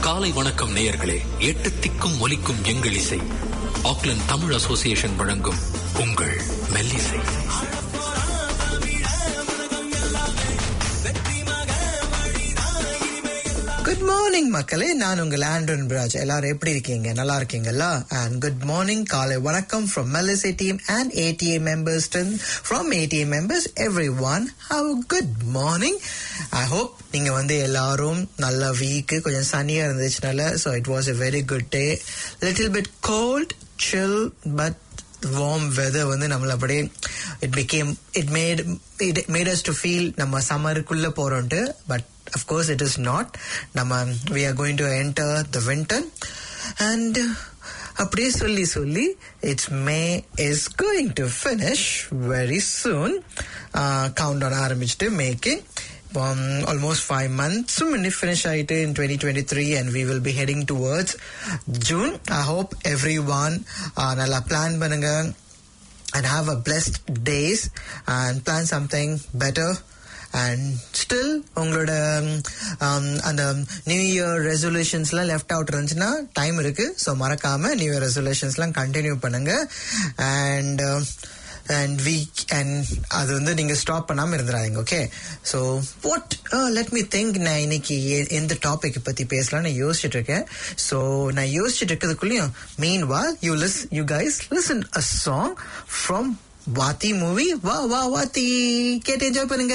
காலை வணக்கம் நேயர்களே எட்டு திக்கும் ஒலிக்கும் எங்கள் இசை ஆக்லண்ட் தமிழ் அசோசியேஷன் வழங்கும் உங்கள் மெல்லிசை குட் மார்னிங் மக்களே நான் உங்கள் ஆண்ட்ரன் பிராஜ் எல்லாரும் எப்படி இருக்கீங்க நல்லா இருக்கீங்களா அண்ட் குட் மார்னிங் காலை வணக்கம் from Mellisai team and ADA members from ADA members every one have good morning I hope நீங்க வந்து எல்லாரும் நல்ல வீக் கொஞ்சம் சனியா இருந்துச்சுனால so it was a very good day little bit cold chill but warm weather வந்து நம்மள அப்படியே it become it made it made us to feel நம்ம சம்மருக்குள்ள போறோம்ட்டு but of course it is not நம்ம we are going to enter the winter and அப்படியே சொல்லி சொல்லி it's May is going to finish very soon count on ஆரம்பிச்சுட்டு மேக்கு um, almost five months many finish it in 2023 and we will be heading towards June. I hope everyone uh, நல்லா plan பண்ணுங்க and have a blessed days and plan something better and still உங்களோட um, அந்த new year ரெசல்யூஷன்ஸ்லாம் left out இருந்துச்சுன்னா time இருக்கு so மறக்காம new year ரெசல்யூஷன்ஸ்லாம் continue பண்ணுங்க அண்ட் அண்ட் வீக் அண்ட் அது வந்து நீங்க ஸ்டாப் பண்ணாம இருந்துடாதீங்க okay so what let me think நான் இன்னைக்கு எ- எந்த டாபிக் பத்தி பேசலாம்னு யோசிச்சுட்டு இருக்கேன் ஸோ நான் யோசிச்சுட்டு இருக்கிறதுக்குள்ளேயும் மீன் வா யூ லிஸ் you guys listen a song from Vaathi movie வா வா வாத்தி கேட்டு என்ஜாய் பண்ணுங்க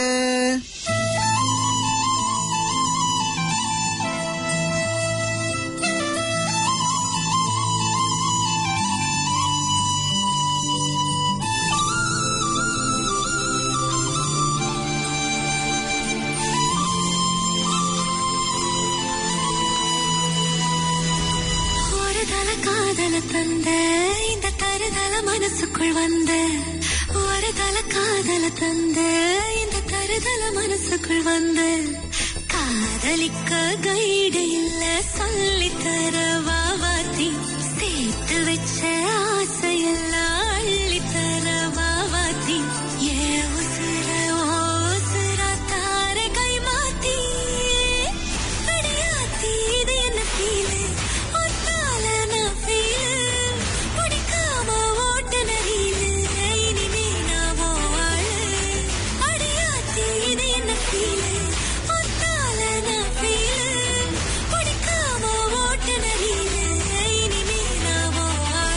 ஒரு தல காதல தந்த இந்த தருதல மனசுக்குள் வந்த ஒரு தல காதல தந்த இந்த தருதல மனசுக்குள் வந்த காதலிக்க கைடு இல்ல சொல்லி தர வாவாத்தி சேர்த்து வச்ச ஆசையெல்லாம் அள்ளி தர வாவாத்தி ஏ உசுர ஓ உசுரா தார கை மாத்தி அடியாத்தி இது என்ன ஃபீலு ஒத்தால நான் ஃபீலு பிடிக்காம ஓட்டுன ரீலு இனிமே நான் வாழு அடியாத்தி இது என்ன ஃபீலு ஒத்தால நான் ஃபீலு பிடிக்காம ஓட்டுன ரீலு இனிமே நான் வாழு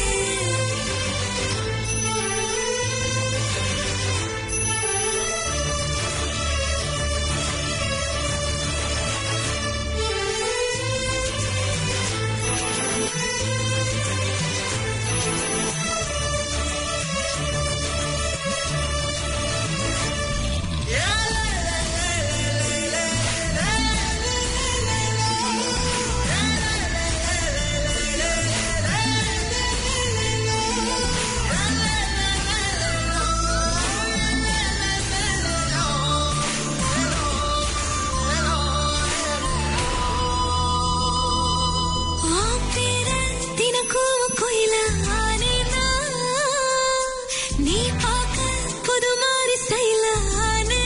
உன் பேர தினக்கும் குயில ஆனேனா? நீ பார்க்க புது மாதிரி ஸ்டைல ஆனே.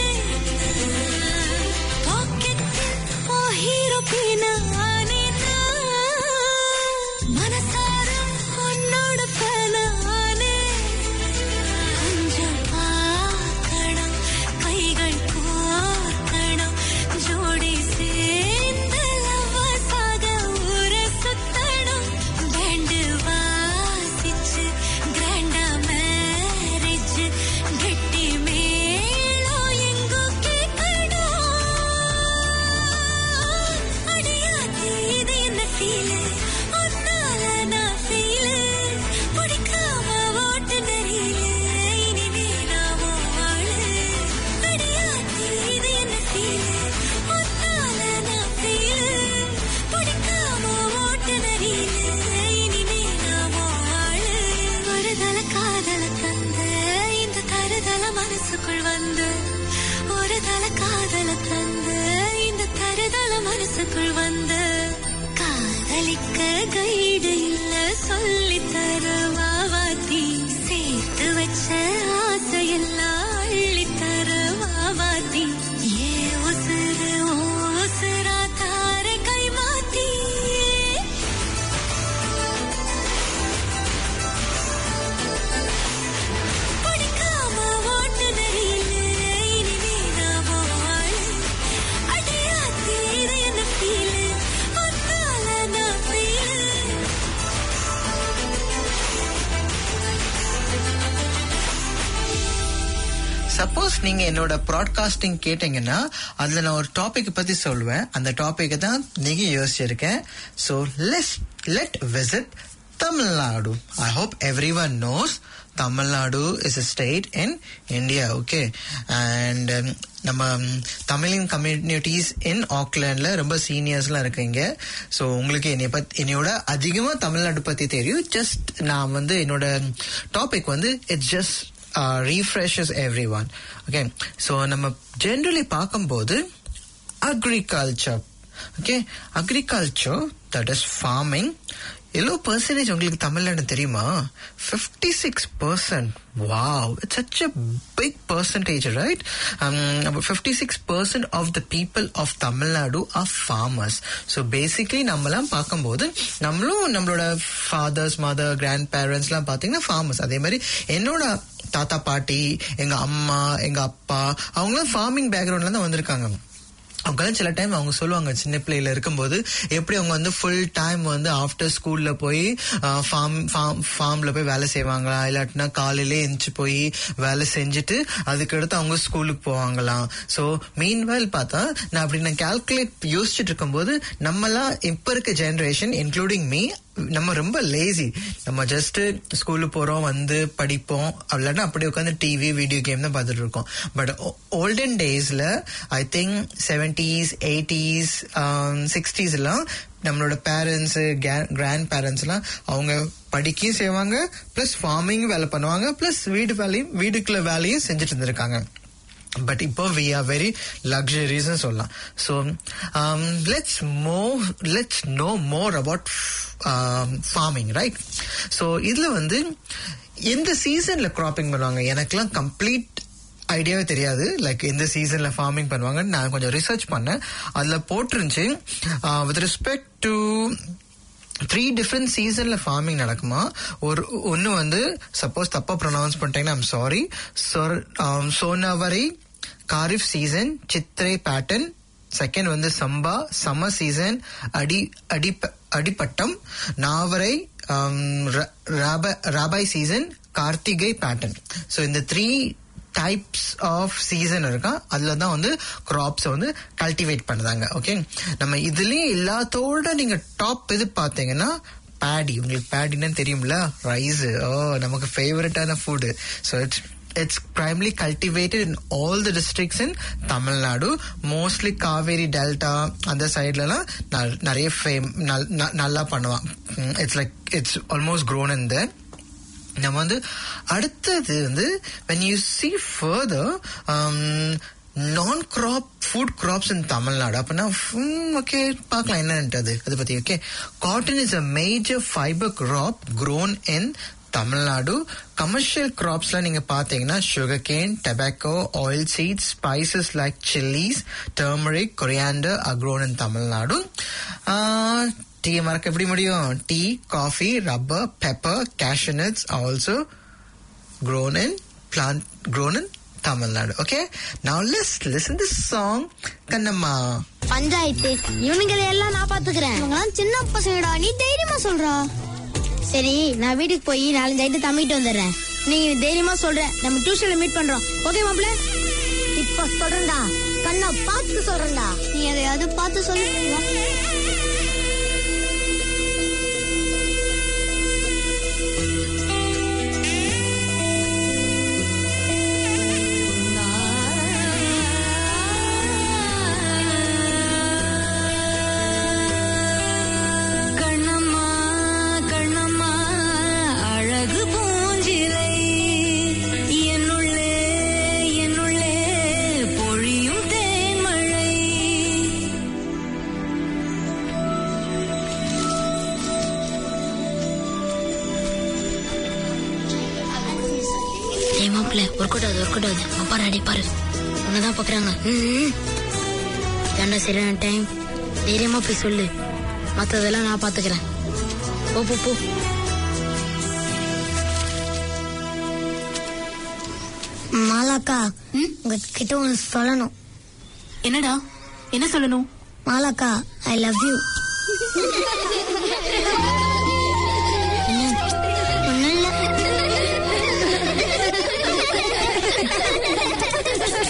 பாக்கெட்டில் உன் hero pin ஆனேனா? மனசார உன்னோட fan ஆனே. கொஞ்சம் பார்க்கணும், கைகள் கோர்க்கணும், ஜோடி சேர்ந்து lovers ஆக ஊரை சுத்தணும். band வாசிச்சு grand ஆ marriage, கெட்டி மேளம் எங்கோ கேட்கணும். அடியாத்தி இது என்ன feel? உன்னால நான் feel. பிடிக்காம ஓட்டுன reel. இனிமே நான் உன் ஆளு. அடியாத்தி இது என்ன feel? உன்னால நான் feel. பிடிக்காம ஓட்டுன reel. இனிமே நான் உன் ஆளு. ஒரு தல காதல தந்த இந்த தருதல மனசுக்குள் வந்து ஒரு தல காதல தந்த இந்த தருதல மனசுக்குள் வந்து காதலிக்க கைடு இல்ல சொல்லி தர வாவாத்தி சேர்த்து வச்ச ஆசையெல்லாம் அள்ளி தர வாவாத்தி ஏ உசுறு ஓ உசுரா தார கை மாத்தி நீங்க என்னோட ப்ராட்காஸ்டிங் கேட்டீங்கன்னா அதுல நான் ஒரு டாபிக் பத்தி சொல்லுவேன் அந்த டாபிக் தான் நீங்க யோசிச்சிருக்கேன் so let's let visit Tamil Nadu I hope everyone knows Tamil Nadu is a state in India okay and நம்ம தமிழின் கம்யூனிட்டிஸ் இன் ஆக்லாண்ட்ல ரொம்ப சீனியர்ஸ்லாம் இருக்கீங்க ஸோ உங்களுக்கு என்னைய பத்தி என்னையோட அதிகமாக தமிழ்நாடு பத்தி தெரியும் ஜஸ்ட் நான் வந்து என்னோட டாபிக் வந்து it's just refreshes everyone okay so நம்ம ஜென்ரலி பார்க்கும்போது agriculture okay agriculture that is farming எவ்வளோ பர்சன்டேஜ் உங்களுக்கு தமிழ்நாடு தெரியுமா fifty six percent wow it's such a big percentage right fifty six percent of the people of Tamil Nadu are farmers so basically நம்மலாம் பார்க்கும்போது நம்மளும் நம்மளோட fathers mother grand பேரண்ட்ஸ்லாம் பார்த்தீங்கன்னா farmers அதே மாதிரி என்னோட தாத்தா பாட்டி எங்க அம்மா எங்க அப்பா அவங்களாம் ஃபார்மிங் பேக்ரவுண்ட்ல தான் வந்திருக்காங்க அவங்களாம் சில டைம் அவங்க சொல்லுவாங்க சின்ன பிள்ளையில இருக்கும்போது எப்படி அவங்க வந்து ஃபுல் டைம் வந்து ஆஃப்டர் ஸ்கூல்ல போய் ஃபார்ம் ஃபார்ம் ஃபார்ம்ல போய் வேலை செய்வாங்களா இல்லாட்டினா காலையிலே எந்திச்சு போய் வேலை செஞ்சுட்டு அதுக்கடுத்து அவங்க ஸ்கூலுக்கு போவாங்களாம் ஸோ மீன்வேல் பார்த்தா நான் அப்படி நான் கால்குலேட் யோசிச்சுட்டு இருக்கும்போது நம்மலாம் இப்ப இருக்க ஜெனரேஷன் இன்க்ளூடிங் மீ நம்ம ரொம்ப லேசி நம்ம ஜஸ்ட் ஸ்கூலுக்கு போறோம் வந்து படிப்போம் இல்லாட்டா அப்படி உட்காந்து டிவி வீடியோ கேம் தான் பார்த்துட்டு இருக்கோம் பட் ஓல்டன் டேஸ்ல I think seventies eighties sixties எல்லாம் நம்மளோட பேரண்ட்ஸ் கிராண்ட் பேரண்ட்ஸ் எல்லாம் அவங்க படிக்கையும் செய்வாங்க பிளஸ் ஃபார்மிங் வேலை பண்ணுவாங்க பிளஸ் வீடு வேலையும் வீடுக்குள்ள வேலையும் செஞ்சுட்டு இருந்திருக்காங்க பட் இப்போ வி ஆர் வெரி லக்ஸரிஸ்னு சொல்லலாம் ஸோ லெட்ஸ் மோ let's know more about farming right so இதில் வந்து எந்த சீசனில் கிராப்பிங் பண்ணுவாங்க எனக்குலாம் கம்ப்ளீட் ஐடியாவே தெரியாது லைக் எந்த சீசன்ல ஃபார்மிங் பண்ணுவாங்கன்னு நான் கொஞ்சம் ரிசர்ச் பண்ணேன் அதுல போட்டிருந்துச்சு with respect to three different சீசன்ல ஃபார்மிங் நடக்குமா ஒரு ஒன்னு வந்து சப்போஸ் தப்பா ப்ரொனவுன்ஸ் பண்ணிட்டீங்கன்னா I'm sorry Sornavari kharif season Chithirai pattern second வந்து சம்பா சம்மர் சீசன் அடி அடி அடிப்பட்டம் Navarai rabi season Karthigai pattern so இந்த த்ரீ டைப்ஸ் ஆஃப் சீசன் இருக்கா அதுல தான் வந்து கிராப்ஸ் வந்து கல்டிவேட் பண்ணுறாங்க ஓகே நம்ம இதுலயும் எல்லாத்தோட நீங்க டாப் இது பார்த்தீங்கன்னா பேடி உங்களுக்கு பேடின்னு தெரியும்ல ரைஸ் ஓ நமக்கு ஃபேவரட்டான food so it's it's primarily cultivated in all the districts in Tamil Nadu mostly Kaveri delta அந்த சைட்லலாம் நிறைய ஃபேம் நல்லா பண்ணுவான் it's like it's almost grown in there நம்ம வந்து அடுத்தது வந்து when you see further non crop food crops in Tamil Nadu அப்படின்னா ஓகே பார்க்கலாம் என்னன்ட்டு அது அதை பத்தி okay cotton is a major fibre crop grown in Tamil Nadu commercial கிராப்ஸ்ல நீங்க பாத்தீங்கன்னா sugarcane tobacco oil seeds spices like chillies turmeric coriander are grown in Tamil Nadu tea மறக்க எப்படி முடியும் tea coffee rubber pepper cashew nuts also grown in plant grown in Tamil Nadu. Okay, now let's listen this song, Kannamma. Panchayat இவனுங்களை எல்லாம் நான் பாத்துக்கிறேன் இவங்கெல்லாம் சின்ன பசங்கடா நீ தைரியமா சொல்றா சரி நான் வீட்டுக்கு போய் நாலஞ்சு ஐட்டம் தம்பிட்டு வந்துடுறேன் நீ தைரியமா சொல்ற நம்ம டியூஷன்ல மீட் பண்றோம் ஓகே மாப்ள இப்ப சொல்றேன்டா கண்ணா பார்த்து சொல்றேன்டா நீ எதையாவது பார்த்து சொல்லு கண்ணம்மா கண்ணம்மா அழகு பூஞ்சிலை என்னுள்ளே என்னுள்ளே பொழியும் தேன்மழை ஏய் மாப்ள ஒர்க் அவுட் ஆகுது ஒர்க் அவுட் ஆகுது அப்பா அடி பாரு உன்னதான் பாக்குறாங்க ஏண்டா சரியான டைம் தைரியமா போய் சொல்லு மத்ததெல்லாம் நான் பாத்துக்கிறேன் போ போ போ மாலாக்கா உங்ககிட்ட ஒன்று சொல்லணும் என்னடா என்ன சொல்லணும் மாலாக்கா ஐ லவ் யூ ஒன்னும் இல்ல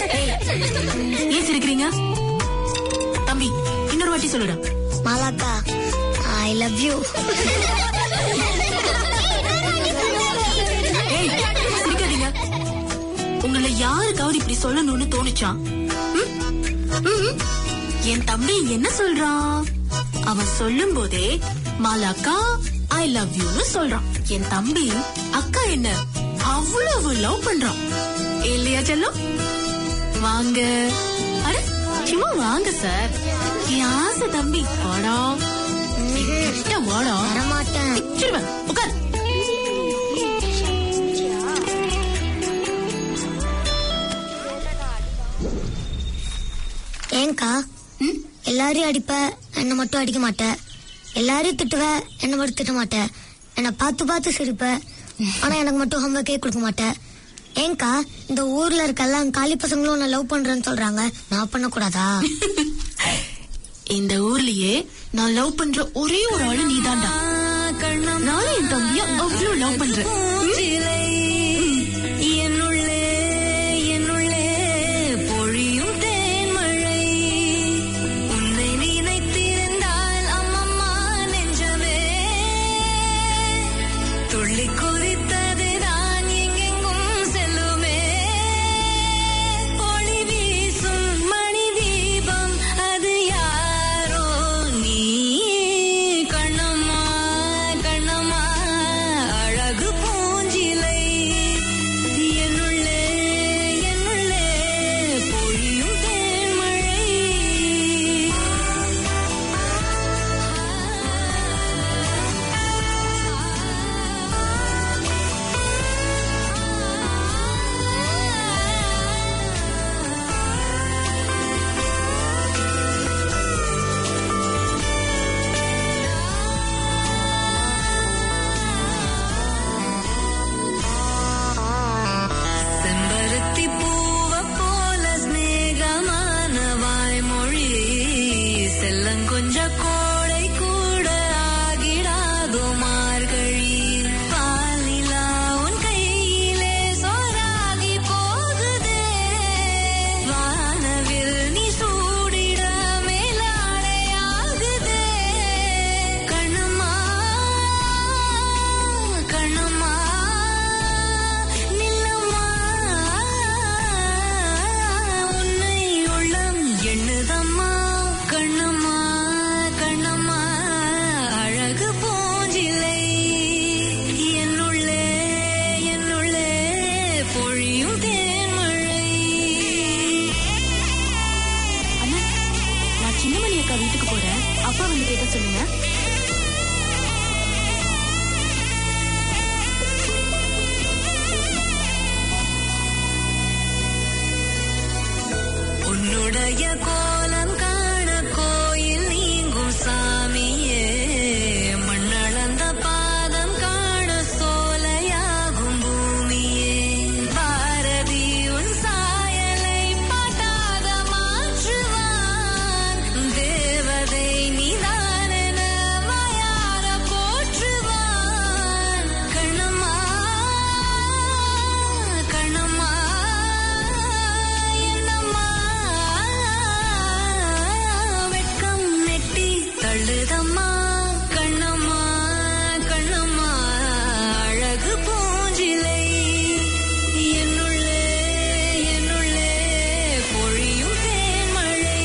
ஏன் சிரிக்கிறீங்க தம்பி இன்னொரு வாட்டி சொல்லுடா மாலாக்கா ஐ லவ் யூ ஏய் சிரிக்காதீங்க உங்களை யாருக்காவது இப்படி சொல்லணும்னு தோணுச்சா ம்? ம்ஹும். என் தம்பி என்ன சொல்றான் அவன் சொல்லும் போதே மாலாக்கா ஐ லவ் யூன்னு சொல்றான் என் தம்பி அக்கா என்ன அவ்வளவு லவ் பண்றான் இல்லையா செல்லம் வாங்க அட சும்மா வாங்க சார் என் ஆசை தம்பி வாடா கிட்ட வாடா வரமாட்டேன் பிச்சிருவேன் உட்கார் ஏங்கா எல்லாரையும் அடிப்ப என்ன மட்டும் அடிக்க மாட்ட எல்லாரையும் திட்டுவ என்ன மட்டும் திட்ட மாட்ட என்ன பார்த்து பார்த்து சிரிப்ப ஆனா எனக்கு மட்டும் ஹோம்ஒர்க்கே கொடுக்க மாட்ட ஏங்கா இந்த ஊர்ல இருக்க எல்லாம் காலி பசங்களும் உன்னை லவ் பண்றேன்னு சொல்றாங்க நான் பண்ணக்கூடாதா இந்த ஊர்லயே நான் லவ் பண்ற ஒரே ஒரு ஆளு நீதான்டா நானும் என் தம்பிய அவ்வளவு லவ் பண்றேன் என்னுள்ளே என்னுள்ளே பொழியும் தேன்மழை உன்னை நினைத்திருந்தால் அம்மம்மா நெஞ்சமே துள்ளி குதித்தது நான் எங்கெங்கும் செல்லுமே ஒளி வீசும் மணி தீபம் அது யாரோ நீ கண்ணம்மா கண்ணம்மா அழகு பூஞ்சிலை என்னுள்ளே என்னுள்ளே பொழியும் தேன்மழை செம்பருத்தி பூவ போல ஸ்நேகமான வாய்மொழி செல்லங்கொஞ்ச கோடை கூட ஆகிடாதோ மார்கழி பாலிலா உன் கையிலே சோறாகி போகுதே வானவில் நீ சூடிட மேலாடையாகுதே கண்ணம்மா கண்ணம்மா நில்லம்மா உன்னை உள்ளம் எண்ணுதம்மா கண்ணம்மா கண்ணம்மா அழகு பூஞ்சிலை என்னுள்ளே என்னுள்ளே பொழியும் தேன்மழை அண்ணா நான் சின்னமணி அக்கா வீட்டுக்கு போறேன் அப்பா வந்து கேட்க சொல்லுங்க உன்னுடைய கோலம் காண கோயில் நீங்கும் சாமியே மண்ணளந்த பாதம் காண சோலையாகும் பூமியே பாரதி உன் சாயலை பாட்டாக மாற்றுவான் தேவதை நீதானென வாயார போற்றுவான் கண்ணம்மா கண்ணம்மா என்னம்மா வெட்கம் நெட்டி தள்ளுதம்மா கண்ணம்மா கண்ணம்மா அழகு பூஞ்சிலை என்னுள்ளே என்னுள்ளே பொழியும் தேன்மழை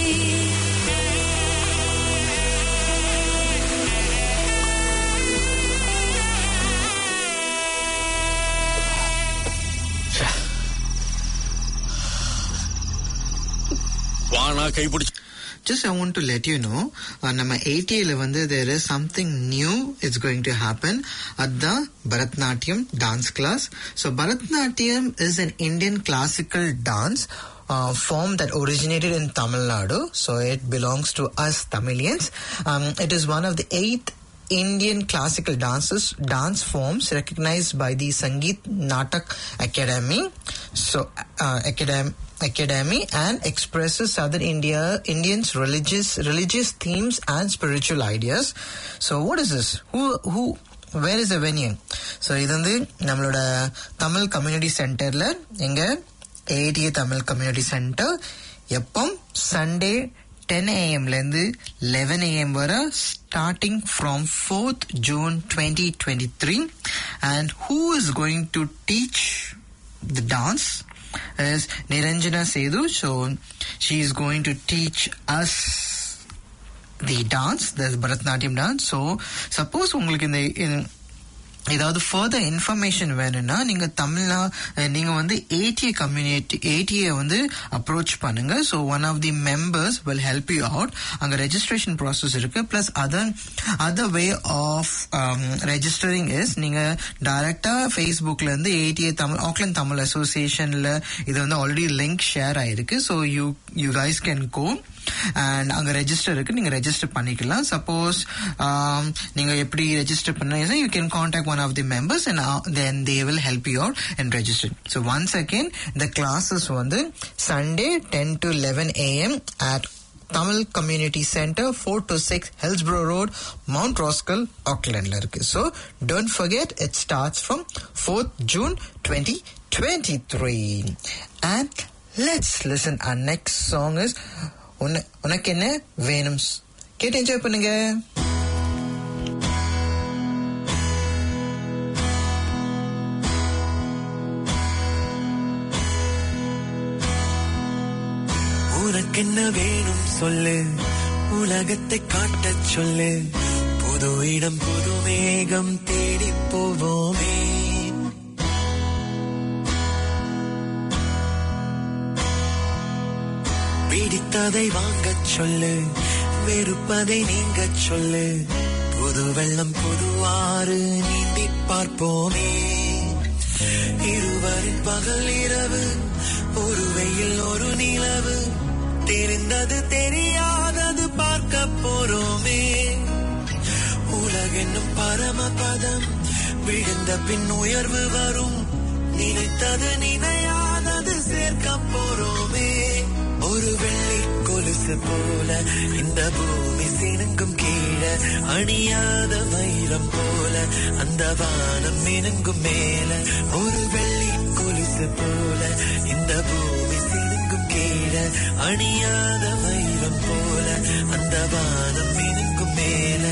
வானா கைப்பிடிச்சு Just I want to let you know, uh, நம்ம ATA வந்து there is something new is going to happen at the Bharatnatyam dance class. So Bharatnatyam is an Indian classical dance uh, form that originated in Tamil Nadu. So it belongs to us Tamilians. Um, it is one of the eight Indian classical dances dance forms recognized by the Sangeet Natak Academy. So uh, academy academy and expresses southern india indians religious religious themes and spiritual ideas so what is this who who where is the venue so இது வந்து நம்மளோட Tamil community சென்டர்ல எங்க ATA Tamil community centre எப்போ Sunday ten ஏஎம்லேருந்து eleven AM வரை starting from fourth June twenty twenty three and who is going to teach the dance is Niranjana Sethu. So she is going to teach us the dance, the Bharatanatyam dance. So suppose உங்களுக்கு இந்த இந்த- ஏதாவது further information வேணும்னா நீங்க தமிழ்நா நீங்க வந்து ATA community ATA வந்து அப்ரோச் பண்ணுங்க so one of the members will help you out அங்க ரெஜிஸ்ட்ரேஷன் ப்ராசஸ் இருக்கு plus other other way of registering is நீங்க டைரக்டா ஃபேஸ்புக்ல இருந்து ஏடிஏ தமிழ் ஆக்லாந்து தமிழ் அசோசியேஷன்ல இது வந்து ஆல்ரெடி லிங்க் ஷேர் ஆயிருக்கு so you you guys can go and அங்க ரெஜிஸ்டர் இருக்கு நீங்க ரெஜிஸ்டர் பண்ணிக்கலாம் சப்போஸ் நீங்க எப்படி ரெஜிஸ்டர் பண்ணீங்கன்னா you can contact one of the members and then they will help you out and register so once again இந்த classes வந்து Sunday ten to eleven AM at Tamil community centre four to six Hillsborough Road Mount Roskill ஆக்லாண்ட்ல இருக்கு so don't forget it starts from fourth June twenty twenty three and let's listen uh next song is உனக்கு என்ன வேணும் கேட்டு enjoy பண்ணுங்க உனக்கென்ன வேணும் சொல்லு உலகத்தை காட்டச் சொல்லு புது இடம் புது மேகம் தேடி போவோமே பிடித்ததை வாங்கச் சொல்லு வெறுப்பதை நீங்கச் சொல்லு புது வெள்ளம் புது ஆறு நீந்தி பார்ப்போமே இருவரின் பகல் இரவு ஒரு வெயில் ஒரு நிலவு தெரிந்தது தெரியாதது பார்க்க போறோமே உலகென்னும் பரமபதம் விழுந்த பின் உயர்வு வரும் நினைத்தது நினையாதது சேர்க்க போறோமே ஒரு வெள்ளி கொலுசு போல இந்த பூமி சினுங்கும் கீழே அணியாத வைரம் போல அந்த வானம் மினுங்கும் மேல ஒரு வெள்ளி கொலுசு போல இந்த பூமி சினுங்கும் கீழே அணியாத வைரம் போல அந்த வானம் மினுங்கும் மேல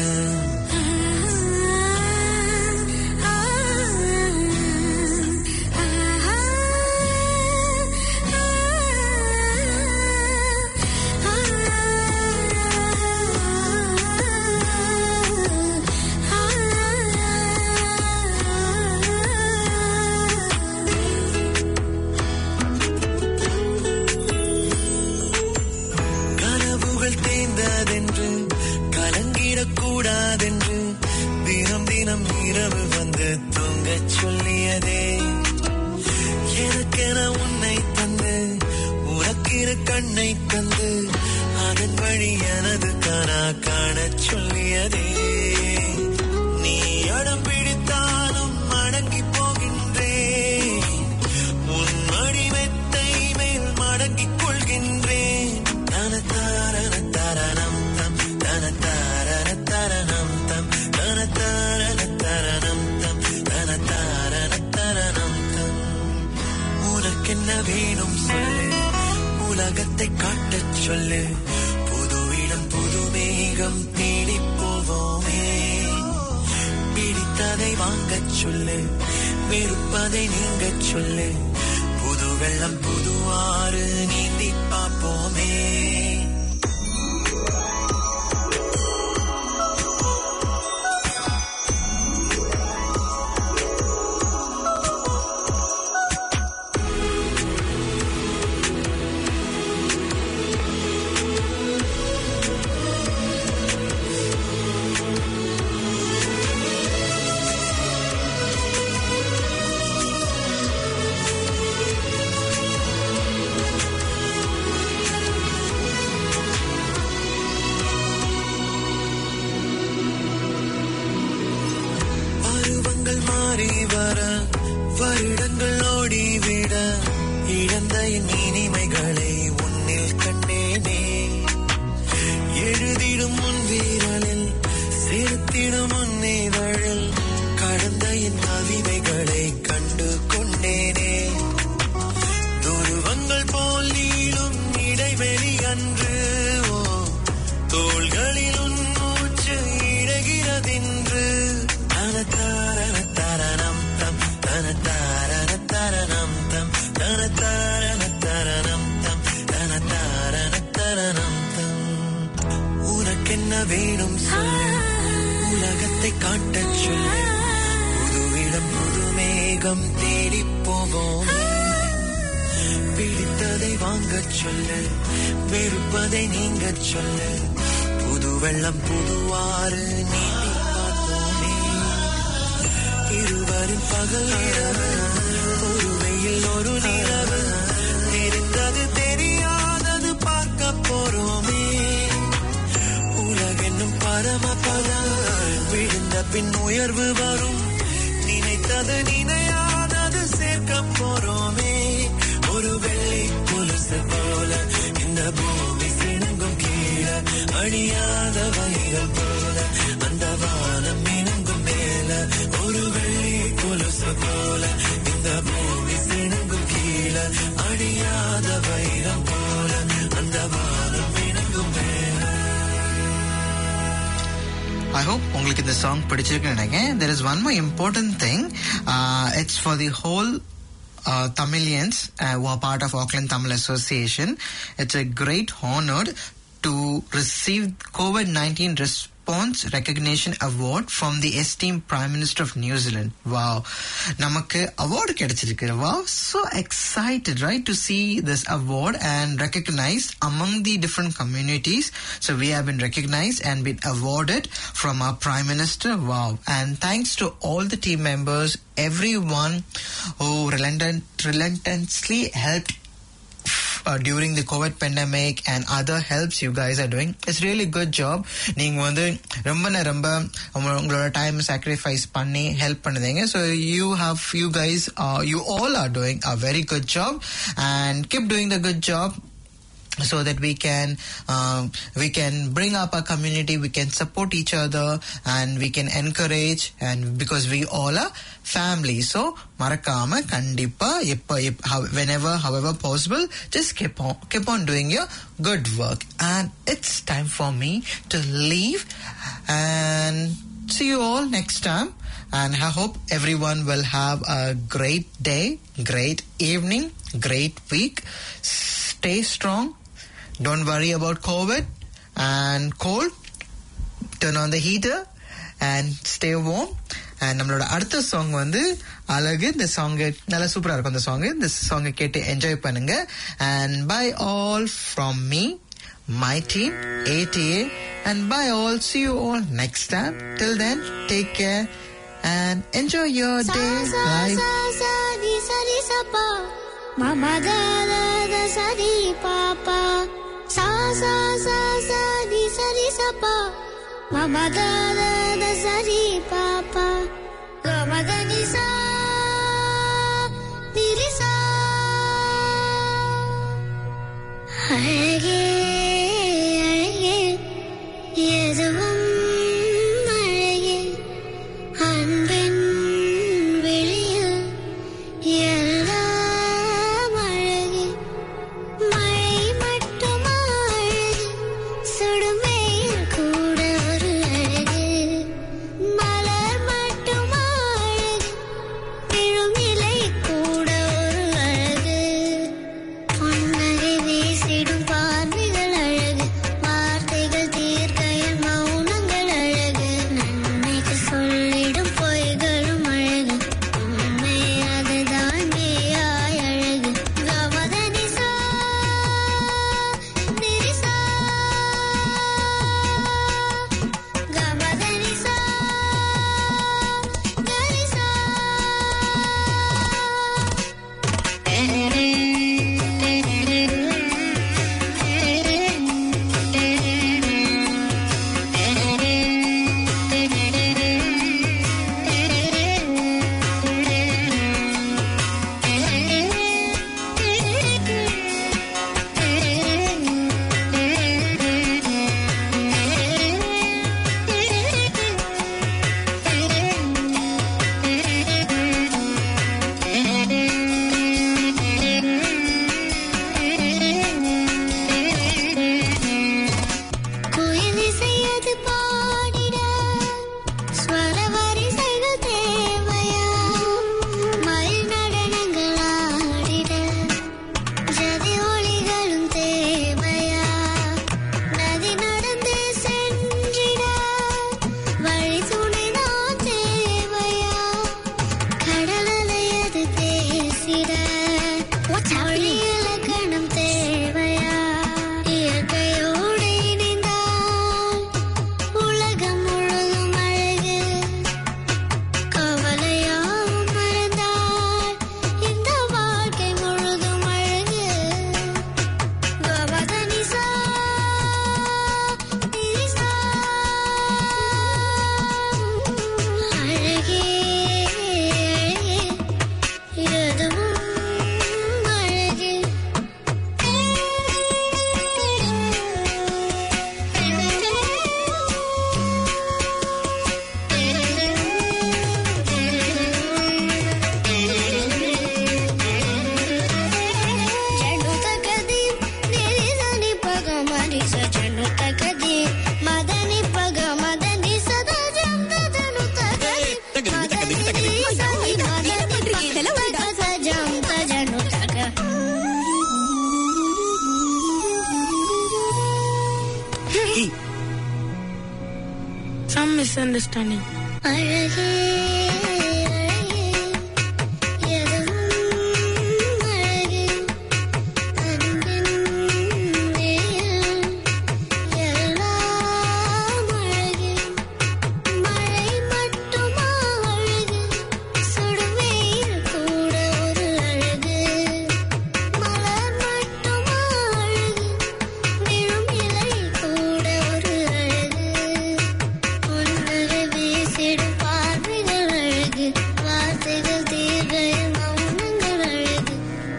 கனவுகள் தேய்ந்ததென்று கலங்கிடக் கூடாதென்று தினம் தினம் இரவு வந்து தூங்கச் சொல்லியதே எனக்கென உன்னை தந்து உனக்கிரு கண்ணை தந்து அதன் வழி எனது கனா காணச் சொல்லியதே நீ அடம் பிடித்தாலும் அடங்கி போகின்றேன் உன் அடிமெத்தை மேல் மடங்கிக் கொள்கின்றேன் தன தாரண தரணம் தம் தன தாரண தரணம் தம் தன தாரண தரணம் தம் தன தாரண தரணம் தம் உனக்கென்ன வேணும் சொல்லு உலகத்தை காட்டச் சொல்லு புது இடம் புது மேகம் தேடி போவோமே பிடித்ததை வாங்கச் சொல்லு வெறுப்பதை நீங்கச் சொல்லு புது வெள்ளம் புது ஆறு நீந்தி பார்ப்போமே பருவங்கள் மாறி வர வருடங்கள் ஓடிவிட இழந்த என் இனிமைகளை உன்னில் கண்டேனே எழுதிடும் உன் வீரலில் சேர்த்திடும் உன் இதழில் கடந்த என் கவிதைகளை கண்டு கொண்டேனே துருவங்கள் அன்று ஓ தோள்களில் உன் மூச்சு இழகிறதென்று தனத்தாரண தரணம் தம் தனத்தாரண தரணம் தம் தனத்தாரண தரணம் தம் தனத்தாரண தரணம் தம் உனக்கென்ன வேணும் சொல்லு உலகத்தை காட்டச் சொல்லு புதுவிடம் புது மேகம் தேடி போவோம் பிடித்ததை வாங்கச் சொல்லு வெறுப்பதை நீங்கச் சொல்லு புது வெள்ளம் புதுவாறு நீந்தி பார்ப்போமே இருவரின் பகல் இரவு ஒரு வெயில் ஒரு நிலவு தெரிந்தது தெரியாதது பார்க்க போறோமே உலகென்னும் பரமபதம் விழுந்த பின் உயர்வு வரும் நினைத்தது நினையாதது சேர்க்க போறோமே ஒரு வெள்ளி கொலுசு போல இந்த பூமி சிணுங்கும் கீழே அழியாத வைகள் போல அந்த வானம் மினுங்கும் மேல ஒரு வெள்ளி கொலுசு போல இந்த பூமி சிணுங்கும் கீழே அழியாத வைரம் போல அந்த வானம் மினுங்கும் மேல I hope உங்களுக்கு இந்த சாங் பிடிச்சிருக்குன்னு நினைக்கிறேன் there is one more important thing uh, it's for the whole uh, Tamilians uh, who are part of Auckland Tamil Association it's a great honor to receive COVID-19 response recognition award from the esteemed Prime Minister of New Zealand wow நமக்கு award கிடைச்சிருக்கு wow so excited right to see this award and recognized among the different communities so we have been recognized and been awarded from our Prime Minister wow and thanks to all the team members everyone who relentless, relentlessly helped uh, during the COVID pandemic and other helps you guys are doing. It's really good job. நீங்க வந்து ரொம்ப நே- ரொம்ப உங்க- உங்களோட time sacrifice பண்ணி help பண்ணுதீங்க. So you have you guys uh, you all are doing a very good job and keep doing the good job so that we can um, we can bring up our community we can support each other and we can encourage and because we all are family so மறக்காம கண்டிப்பா எப்ப எப்- how- whenever however possible just keep on keep on doing your good work and it's time for me to leave and see you all next time and I hope everyone will have a great day great evening great week stay strong don't worry about COVID and cold. Turn on the heater and stay warm. And நம்மளோட அடுத்த song வந்து அழகு இந்த song நல்லா சூப்பரா இருக்கும் அந்த song இந்த சாங்கை கேட்டு என்ஜாய் பண்ணுங்க and bye all from me my team ATA and bye all see you all next time till then take care and enjoy your day life di sa di sa pa ma ma da da da sa di pa pa sa sa sa sa di sa di sa pa ma ma da da da sa di pa pa ga ma da ni sa di ri sa அழகே அழகே எதுவும் அழகே அன்பின் வெளியில் எல்லாம் அழகு மழை மட்டுமா அழகு சுடுமையில் கூட ஒரு அழகு மலர் மட்டுமா அழகு ஏய் Some misunderstanding. அழகே அழகே எதுவும் அழகே அன்பின் வேல் எல்லாம் அழகே மழை மட்டுமா அழகு சுடுவேல் கூட ஒரு அழகு மலர் மட்டுமா அழகு விழும் இலை கூட ஒரு அழகு புன்னகை வீசிடும் பார்வைகள் அழகு வார்த்தைகள் தீர்வை மௌனங்கள் அழகு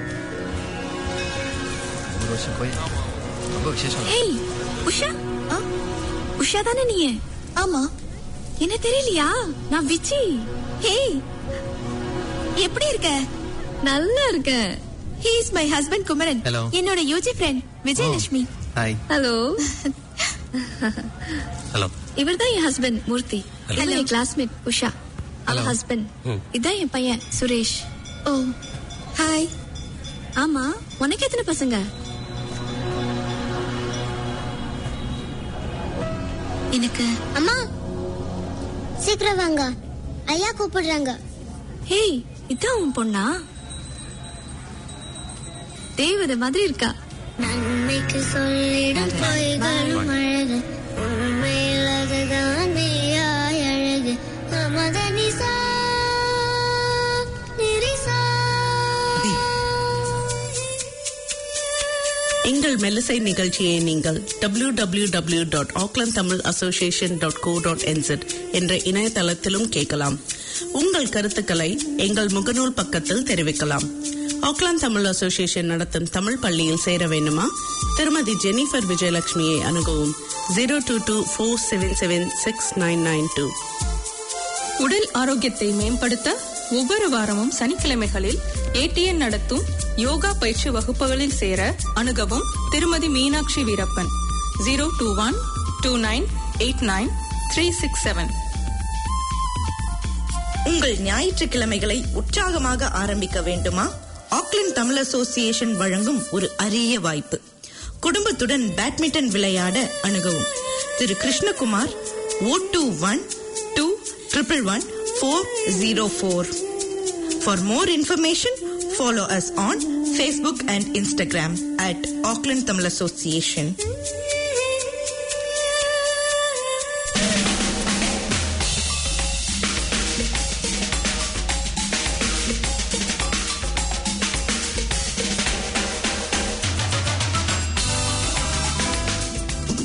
ஒரு வருஷம் கோயில் ரொம்ப விசேஷம் ஏய் உஷா ஆ? உஷா தானே நீ ஆமா என்ன தெரியலையா நான் விஜி ஹேய் எப்படி இருக்க நல்லா இருக்க he is my husband Kumaran Hello. என்னோட UG friend Vijayalakshmi hi hello hello இவர்தான் என் ஹஸ்பண்ட் மூர்த்தி Hello. ஹலோ என் கிளாஸ்மேட் உஷா அவ Hello. ஹஸ்பண்ட் ம். இதான் என் பையன் சுரேஷ் ஓ ஹாய் ஆமா உனக்கு எத்தனை பசங்க எனக்கு அம்மா சீக்கிரம் வாங்க ஐயா கூப்பிடுறாங்க ஹேய் இதான் உன் பொண்ணா தேவதை மாதிரி இருக்கா நன்மைக்கு சொல்லிடும் பொய்களும் அழகு உண்மையில் அதுதான் மெய்யாய் அழகு நமத நிசா நிரிசா எங்கள் மெல்லிசை நிகழ்ச்சியை நீங்கள் W W W dot Auckland Tamil association dot co dot NZ என்ற இணையதளத்திலும் கேட்கலாம் உங்கள் கருத்துக்களை எங்கள் முகநூல் பக்கத்தில் தெரிவிக்கலாம் ஆக்லாந்து தமிழ் அசோசியேஷன் நடத்தும் தமிழ் பள்ளியில் சேர வேண்டுமா திருமதி ஜெனிஃபர் விஜயலட்சுமியை அணுகவும் zero two two four seven seven six nine nine two உடல் ஆரோக்கியத்தை மேம்படுத்த ஒவ்வொரு வாரமும் சனிக்கிழமைகளில் ஏடிஎன் நடத்தும் யோகா பயிற்சி வகுப்புகளில் சேர அணுகவும் திருமதி Meenakshi Veerappan zero two one two nine eight nine three six seven உங்கள் ஞாயிற்றுக்கிழமைகளை உற்சாகமாக ஆரம்பிக்க வேண்டுமா ஆக்லாந்து தமிழ் அசோசியேஷன் வழங்கும் ஒரு அரிய வாய்ப்பு குடும்பத்துடன் பேட்மிண்டன் விளையாட அணுகவும் திரு Krishnakumar O two one two triple one four zero four for more information follow us on Facebook and Instagram at Auckland Tamil association